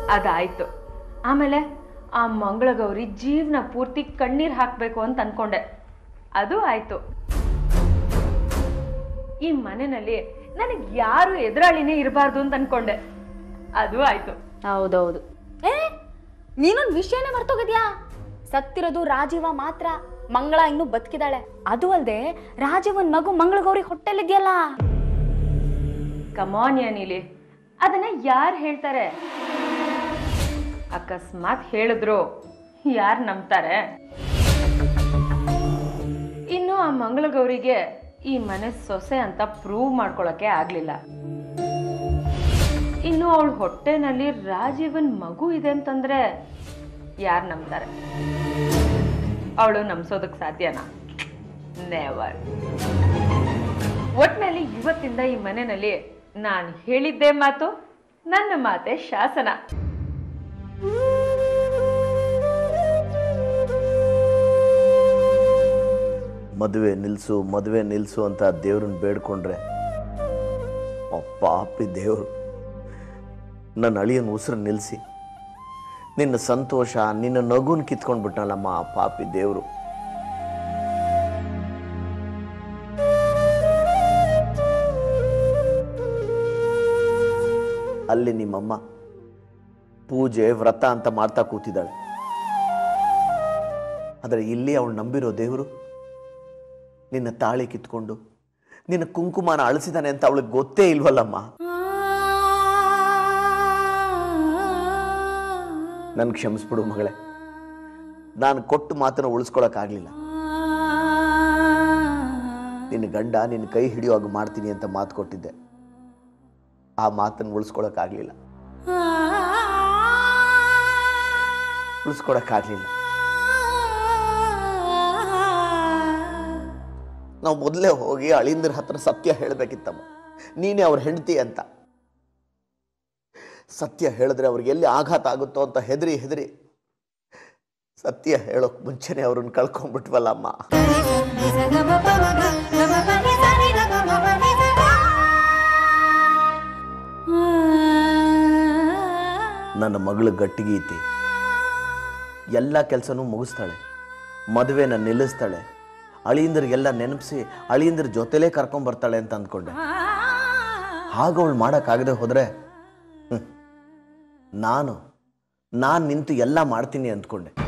ಅದಾಯ್ತು ಆಮೇಲೆ ಆ ಮಂಗಳಗೌರಿ ಜೀವನ ಪೂರ್ತಿ ಕಣ್ಣೀರ್ ಹಾಕ್ಬೇಕು ಅಂತ ಅನ್ಕೊಂಡೆ ಅದು ಆಯ್ತು ಈ ಮನೆಯಲ್ಲಿ ನನಗೆ ಯಾರು ಎದುರಾಳಿನೇ ಇರಬಾರ್ದು ಅಂತ ಅನ್ಕೊಂಡೆ ಅದು ಆಯ್ತು ಹೌದೌದು ಏ ನೀನೊಂದು ವಿಷಯನೇ ಮರ್ತೋಗಿದ್ಯಾ ಸತ್ತಿರೋದು ರಾಜೀವ ಮಾತ್ರ ಮಂಗಳ ಇನ್ನೂ ಬದುಕಿದಾಳೆ ಅದು ಅಲ್ದೆ ರಾಜೀವನ್ ಮಗು ಮಂಗಳಗೌರಿ ಹೊಟ್ಟೆಲಿದ್ಯಲ್ಲ ಕಮಾನ್ ನೀಲಿ ಅದನ್ನ ಯಾರು ಹೇಳ್ತಾರೆ ಅಕಸ್ಮಾತ್ ಹೇಳಿದ್ರು ಯಾರು ನಂಬ್ತಾರೆ ಇನ್ನು ಆ ಮಂಗಳಗೌರಿಗೆ ಈ ಮನೆ ಸೊಸೆ ಅಂತ ಪ್ರೂವ್ ಮಾಡ್ಕೊಳಕ್ಕೆ ಆಗ್ಲಿಲ್ಲ ಇನ್ನು ಅವಳ ಹೊಟ್ಟೆನಲ್ಲಿ ರಾಜೀವನ್ ಮಗು ಇದೆ ಅಂತಂದ್ರೆ ಯಾರು ನಂಬ್ತಾರೆ ಅವಳು ನಂಬ್ಸೋದಕ್ಕೆ ಸಾಧ್ಯನಾ ನೆವರ್ ಒಟ್ನಲ್ಲಿ ಇವತ್ತಿಂದ ಈ ಮನೆಯಲ್ಲಿ ನಾನು ಹೇಳಿದ್ದೇ ಮಾತು ನನ್ನ ಮಾತೆ ಶಾಸನ ಮದುವೆ ನಿಲ್ಲಿಸು ಮದುವೆ ನಿಲ್ಲಿಸು ಅಂತ ದೇವ್ರನ್ನ ಬೇಡ್ಕೊಂಡ್ರೆ ಆ ಪಾಪಿ ದೇವರು ನನ್ನ ಅಳಿಯನ ಉಸಿರು ನಿಲ್ಲಿಸಿ ನಿನ್ನ ಸಂತೋಷ ನಿನ್ನ ನಗುನ್ ಕಿತ್ಕೊಂಡ್ಬಿಟ್ನಲ್ಲಮ್ಮ ಆ ಪಾಪಿ ದೇವರು ಅಲ್ಲಿ ನಿಮ್ಮಮ್ಮ ಪೂಜೆ ವ್ರತ ಅಂತ ಮಾಡ್ತಾ ಕೂತಿದ್ದಾಳೆ ಆದರೆ ಇಲ್ಲಿ ಅವಳು ನಂಬಿರೋ ದೇವರು ನಿನ್ನ ತಾಳಿ ಕಿತ್ಕೊಂಡು ನಿನ್ನ ಕುಂಕುಮನ ಅಳಿಸಿದಾನೆ ಅಂತ ಅವಳಿಗೆ ಗೊತ್ತೇ ಇಲ್ವಲ್ಲಮ್ಮ ನನ್ ಕ್ಷಮಿಸ್ಬಿಡು ಮಗಳೇ ನಾನು ಕೊಟ್ಟು ಮಾತನ್ನು ಉಳಿಸ್ಕೊಳಕ್ಕಾಗ್ಲಿಲ್ಲ ನಿನ್ನ ಗಂಡ ನಿನ್ನ ಕೈ ಹಿಡಿಯುವಾಗ ಮಾಡ್ತೀನಿ ಅಂತ ಮಾತು ಕೊಟ್ಟಿದ್ದೆ ಆ ಮಾತನ್ನು ಉಳಿಸ್ಕೊಳಕ್ಕಾಗ್ಲಿಲ್ಲ ಉಳಿಸ್ಕೊಳಕ್ಕಾಗ್ಲಿಲ್ಲ ನಾವು ಮೊದಲೇ ಹೋಗಿ ಅಳಿಂದ್ರ ಹತ್ರ ಸತ್ಯ ಹೇಳಬೇಕಿತ್ತಮ್ಮ ನೀನೇ ಅವ್ರ ಹೆಂಡತಿ ಅಂತ ಸತ್ಯ ಹೇಳಿದ್ರೆ ಅವ್ರಿಗೆ ಎಲ್ಲಿ ಆಘಾತ ಆಗುತ್ತೋ ಅಂತ ಹೆದರಿ ಹೆದರಿ ಸತ್ಯ ಹೇಳೋಕ್ ಮುಂಚೆನೆ ಅವ್ರನ್ನ ಕಳ್ಕೊಂಡ್ಬಿಟ್ವಲ್ಲ ಅಮ್ಮ ನನ್ನ ಮಗಳು ಗಟ್ಟಿಗೀತಿ ಎಲ್ಲ ಕೆಲಸನೂ ಮುಗಿಸ್ತಾಳೆ ಮದುವೆನ ನಿಲ್ಲಿಸ್ತಾಳೆ ಅಳಿಯಂದ್ರಿಗೆಲ್ಲ ನೆನಪಿಸಿ ಅಳಿಯಂದ್ರ ಜೊತೆಲೇ ಕರ್ಕೊಂಬರ್ತಾಳೆ ಅಂತ ಅಂದ್ಕೊಂಡೆ ಹಾಗ ಅವಳು ಮಾಡೋಕ್ಕಾಗದೆ ಹೋದ್ರೆ ಹ್ಮ್, ನಾನು ನಾನು ನಿಂತು ಎಲ್ಲ ಮಾಡ್ತೀನಿ ಅಂದ್ಕೊಂಡೆ